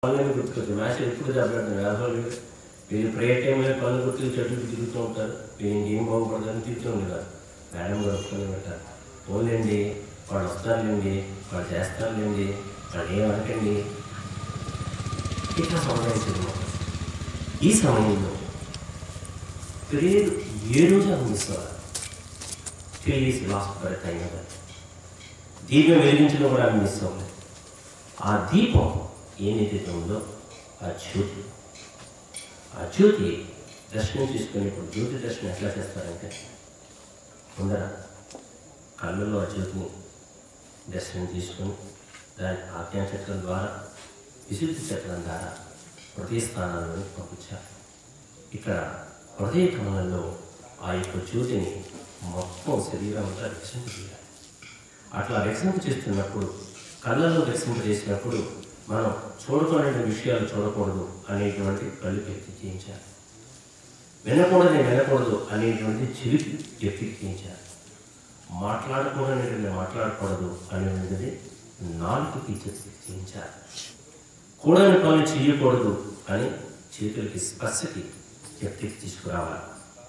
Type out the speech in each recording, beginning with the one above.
పనులని గుర్తుకొచ్చింది మ్యాచ్ ఎప్పుడు దెబ్బలాడుతుంది అసలు వీళ్ళు ప్రేయర్ టైంలో పనులు గుర్తు చెట్లు తిరుగుతూ ఉంటారు వీళ్ళు ఇంకేం బాగుపడదని తిరుగుతూ ఉండేవారు మేడం గడుపుకొని పెట్టారు పోలేండి వాళ్ళు వస్తారులేండి వాళ్ళు చేస్తారులేండి వాళ్ళు ఏమనకండి ఇట్లా సమయం ఈ సమయంలో ప్రేయర్ ఏ రోజు అందిస్తారు ప్లీజ్ లాస్ట్ బర్త్ అయిన దీపం వెలిగించడం కూడా అందిస్తాం ఆ దీపం ఏదైతే ఉందో ఆ జ్యోతి ఆ జ్యోతి దర్శనం చేసుకునేప్పుడు జ్యోతి దర్శనం ఎట్లా చేస్తారంటే ముందర కళ్ళల్లో ఆ జ్యోతిని దర్శనం తీసుకొని దాని ఆజ్ఞా చక్రం ద్వారా విశుద్ధి చక్రం ద్వారా హృదయ స్థానాల్లోకి పంపించారు ఇక్కడ హృదయ కమలంలో ఆ యొక్క జ్యోతిని మొత్తం శరీరం అంతా వికసింపజేయాలి అట్లా వికసింప చేస్తున్నప్పుడు కళ్ళల్లో వికసింప చేసినప్పుడు మనం చూడకూడని విషయాలు చూడకూడదు అనేటువంటి కళ్ళు వ్యక్తి చేయించాలి వినకూడని వినకూడదు అనేటువంటి చెవి వ్యక్తికి చేయించాలి మాట్లాడకూడనిటువంటి మాట్లాడకూడదు అనేటువంటిది నాలుగుకి చేయించాలి కూడని పనులు చేయకూడదు అని చేతులకి స్పర్శకి వ్యక్తికి తీసుకురావాలి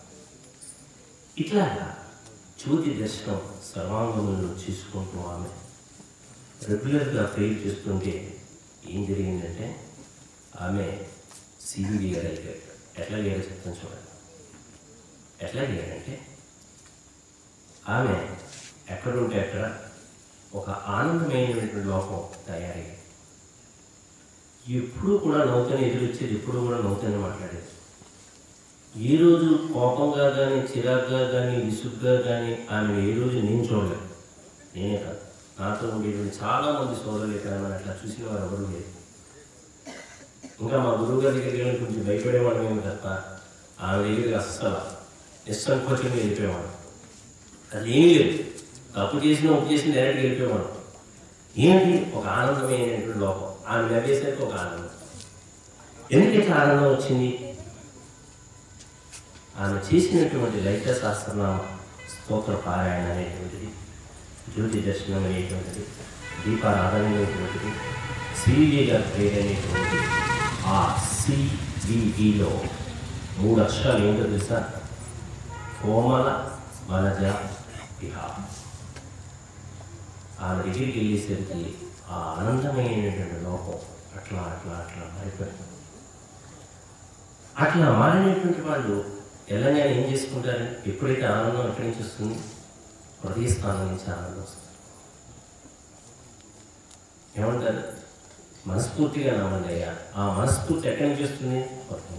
ఇట్లా జ్యోతి దర్శనం సర్వాంగములను చేసుకుంటూ ఆమె రెగ్యులర్గా ప్రేర్ చేస్తుంటే ఏం జరిగిందంటే ఆమె సిబిడి గారు అయిపోయారు ఎట్లా చేయాలో చెప్తాను చూడండి ఎట్లా చేయాలంటే ఆమె ఎక్కడుంటే అక్కడ ఒక ఆనందమైనటువంటి లోకం తయారయ్యింది ఎప్పుడు కూడా నవ్వుతూనే ఎదురొచ్చేది ఎప్పుడు కూడా నవ్వుతూనే మాట్లాడేది ఏ రోజు కోపంగా కానీ చిరాగ్గా కానీ విసుగ్గా కానీ ఆమె ఏ రోజు నేను చూడలేదు నేనే కాదు నాతో ఉండేటువంటి చాలా మంది సోదరులు ఇక్కడ మనం అట్లా చూసిన వారు ఎవరు లేదు ఇంకా మా గురువు గారి దగ్గరికి వెళ్ళి కొంచెం భయపడేవాడు మేము తప్ప ఆమె దగ్గరికి అస్సలు నిస్సంకోచంగా వెళ్ళిపోయేవాడు అది ఏమీ లేదు తప్పు చేసిన ఒప్పు చేసిన డైరెక్ట్గా వెళ్ళిపోయేవాడు ఏంటి ఒక ఆనందమైనటువంటి లోపం ఆమె నవ్వేసరికి ఒక ఆనందం ఎందుకు ఇట్లా ఆనందం వచ్చింది ఆమె చేసినటువంటి లలిత శాస్త్రనామ స్తోత్ర పారాయణ అనేటువంటిది జ్యోతి దర్శనం అనేటువంటిది దీపారాధన అనేటువంటిది సివిడి గారి పేరు అనేటువంటిది ఆ సివిడిలో మూడు అక్షరాలు ఏంటో తెలుసా కోమల వనజ విహార్ ఆమె దగ్గరికి వెళ్ళేసరికి ఆ ఆనందమైనటువంటి లోపం అట్లా అట్లా అట్లా మారిపోయింది అట్లా మారినటువంటి వాళ్ళు తెలంగాణ ఏం చేసుకుంటారు ఎప్పుడైతే ఆనందం ఎక్కడి నుంచి వస్తుంది హృదయ స్థానం నుంచి ఆనందం వస్తుంది ఏమంటారు మనస్ఫూర్తిగా నమ్మండి అయ్యా ఆ మనస్ఫూర్తి ఎక్కడి నుంచి వస్తుంది హృదయం